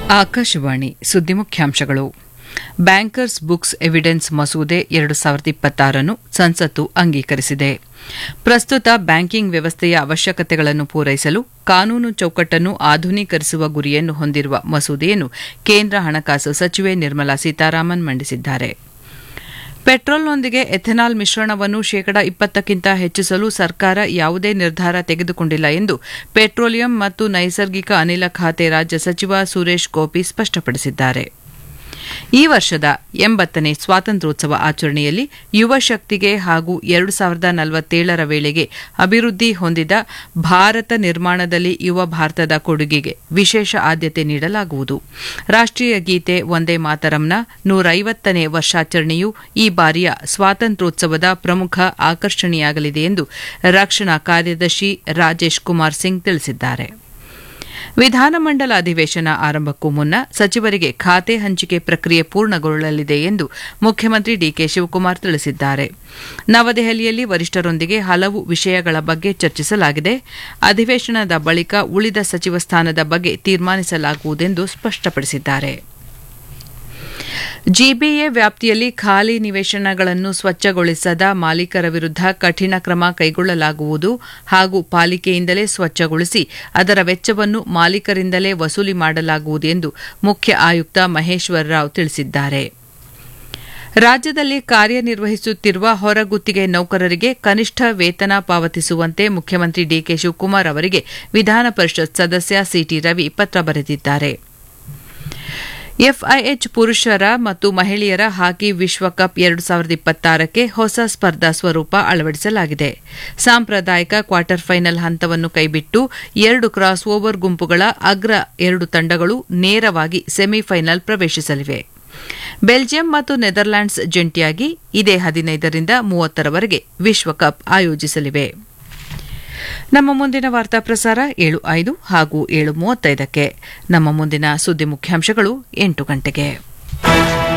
ಆಕಾಶವಾಣಿ ಸುದ್ದಿ ಮುಖ್ಯಾಂಶಗಳು bankers books evidence ಮಸೂದೆ ಎರಡು ಸಾವಿರದ ಇಪ್ಪತ್ತಾರನ್ನು ಸಂಸತ್ತು ಅಂಗೀಕರಿಸಿದೆ ಪ್ರಸ್ತುತ ಬ್ಯಾಂಕಿಂಗ್ ವ್ಯವಸ್ಥೆಯ ಅವಶ್ಯಕತೆಗಳನ್ನು ಪೂರೈಸಲು ಕಾನೂನು ಚೌಕಟ್ಟನ್ನು ಆಧುನೀಕರಿಸುವ ಗುರಿಯನ್ನು ಹೊಂದಿರುವ ಮಸೂದೆಯನ್ನು ಕೇಂದ್ರ ಹಣಕಾಸು ಸಚಿವೆ ನಿರ್ಮಲಾ ಸೀತಾರಾಮನ್ ಮಂಡಿಸಿದ್ದಾರೆ ಪೆಟ್ರೋಲ್ನೊಂದಿಗೆ ಎಥೆನಾಲ್ ಮಿಶ್ರಣವನ್ನು ಶೇಕಡಾ ಇಪ್ಪತ್ತಕ್ಕಿಂತ ಹೆಚ್ಚಿಸಲು ಸರ್ಕಾರ ಯಾವುದೇ ನಿರ್ಧಾರ ತೆಗೆದುಕೊಂಡಿಲ್ಲ ಎಂದು ಪೆಟ್ರೋಲಿಯಂ ಮತ್ತು ನೈಸರ್ಗಿಕ ಅನಿಲ ಖಾತೆ ರಾಜ್ಯ ಸಚಿವ ಸುರೇಶ್ ಗೋಪಿ ಸ್ಪಷ್ಟಪಡಿಸಿದ್ದಾರೆ ಈ ವರ್ಷದ ಎಂಬತ್ತನೇ ಸ್ವಾತಂತ್ರ್ಯೋತ್ಸವ ಆಚರಣೆಯಲ್ಲಿ ಯುವ ಶಕ್ತಿಗೆ ಹಾಗೂ ಎರಡು ಸಾವಿರದ ನಲವತ್ತೇಳರ ವೇಳೆಗೆ ಅಭಿವೃದ್ಧಿ ಹೊಂದಿದ ಭಾರತ ನಿರ್ಮಾಣದಲ್ಲಿ ಯುವ ಭಾರತದ ಕೊಡುಗೆಗೆ ವಿಶೇಷ ಆದ್ಯತೆ ನೀಡಲಾಗುವುದು ರಾಷ್ಟೀಯ ಗೀತೆ ಒಂದೇ ಮಾತರಂನ ನೂರೈವತ್ತನೇ ವರ್ಷಾಚರಣೆಯು ಈ ಬಾರಿಯ ಸ್ವಾತಂತ್ರ್ಯೋತ್ಸವದ ಪ್ರಮುಖ ಆಕರ್ಷಣೆಯಾಗಲಿದೆ ಎಂದು ರಕ್ಷಣಾ ಕಾರ್ಯದರ್ಶಿ ರಾಜೇಶ್ ಕುಮಾರ್ ಸಿಂಗ್ ತಿಳಿಸಿದ್ದಾರೆ ವಿಧಾನಮಂಡಲ ಅಧಿವೇಶನ ಆರಂಭಕ್ಕೂ ಮುನ್ನ ಸಚಿವರಿಗೆ ಖಾತೆ ಹಂಚಿಕೆ ಪ್ರಕ್ರಿಯೆ ಪೂರ್ಣಗೊಳ್ಳಲಿದೆ ಎಂದು ಮುಖ್ಯಮಂತ್ರಿ ಡಿಕೆ ಶಿವಕುಮಾರ್ ತಿಳಿಸಿದ್ದಾರೆ ನವದೆಹಲಿಯಲ್ಲಿ ವರಿಷ್ಠರೊಂದಿಗೆ ಹಲವು ವಿಷಯಗಳ ಬಗ್ಗೆ ಚರ್ಚಿಸಲಾಗಿದೆ ಅಧಿವೇಶನದ ಬಳಿಕ ಉಳಿದ ಸಚಿವ ಸ್ಥಾನದ ಬಗ್ಗೆ ತೀರ್ಮಾನಿಸಲಾಗುವುದೆಂದು ಸ್ಪಷ್ಟಪಡಿಸಿದ್ದಾರೆ ಜಿಬಿಎ ವ್ಯಾಪ್ತಿಯಲ್ಲಿ ಖಾಲಿ ನಿವೇಶನಗಳನ್ನು ಸ್ವಚ್ಛಗೊಳಿಸದ ಮಾಲೀಕರ ವಿರುದ್ಧ ಕಠಿಣ ಕ್ರಮ ಕೈಗೊಳ್ಳಲಾಗುವುದು ಹಾಗೂ ಪಾಲಿಕೆಯಿಂದಲೇ ಸ್ವಚ್ಛಗೊಳಿಸಿ ಅದರ ವೆಚ್ಚವನ್ನು ಮಾಲೀಕರಿಂದಲೇ ವಸೂಲಿ ಮಾಡಲಾಗುವುದು ಎಂದು ಮುಖ್ಯ ಆಯುಕ್ತ ಮಹೇಶ್ವರ್ ರಾವ್ ತಿಳಿಸಿದ್ದಾರೆ ರಾಜ್ಯದಲ್ಲಿ ಕಾರ್ಯನಿರ್ವಹಿಸುತ್ತಿರುವ ಹೊರಗುತ್ತಿಗೆ ನೌಕರರಿಗೆ ಕನಿಷ್ಠ ವೇತನ ಪಾವತಿಸುವಂತೆ ಮುಖ್ಯಮಂತ್ರಿ ಡಿಕೆ ಶಿವಕುಮಾರ್ ಅವರಿಗೆ ವಿಧಾನ ಪರಿಷತ್ ಸದಸ್ಯ ಸಿಟಿ ರವಿ ಪತ್ರ ಬರೆದಿದ್ದಾರೆ ಎಫ್ಐಎಚ್ ಪುರುಷರ ಮತ್ತು ಮಹಿಳೆಯರ ಹಾಕಿ ವಿಶ್ವಕಪ್ ಎರಡು ಸಾವಿರದ ಇಪ್ಪತ್ತಾರಕ್ಕೆ ಹೊಸ ಸ್ಪರ್ಧಾ ಸ್ವರೂಪ ಅಳವಡಿಸಲಾಗಿದೆ ಸಾಂಪ್ರದಾಯಿಕ ಕ್ವಾರ್ಟರ್ ಫೈನಲ್ ಹಂತವನ್ನು ಕೈಬಿಟ್ಟು ಎರಡು ಕ್ರಾಸ್ ಓವರ್ ಗುಂಪುಗಳ ಅಗ್ರ ಎರಡು ತಂಡಗಳು ನೇರವಾಗಿ ಸೆಮಿಫೈನಲ್ ಪ್ರವೇಶಿಸಲಿವೆ ಬೆಲ್ಜಿಯಂ ಮತ್ತು ನೆದರ್ಲ್ಯಾಂಡ್ಸ್ ಜಂಟಿಯಾಗಿ ಇದೇ ಹದಿನೈದರಿಂದ ಮೂವತ್ತರವರೆಗೆ ವಿಶ್ವಕಪ್ ಆಯೋಜಿಸಲಿವೆ ನಮ್ಮ ಮುಂದಿನ ವಾರ್ತಾ ಪ್ರಸಾರ ಏಳು ಐದು ಹಾಗೂ ಏಳು ಮೂವತ್ತೈದಕ್ಕೆ ನಮ್ಮ ಮುಂದಿನ ಸುದ್ದಿ ಮುಖ್ಯಾಂಶಗಳು ಎಂಟು ಗಂಟೆಗೆ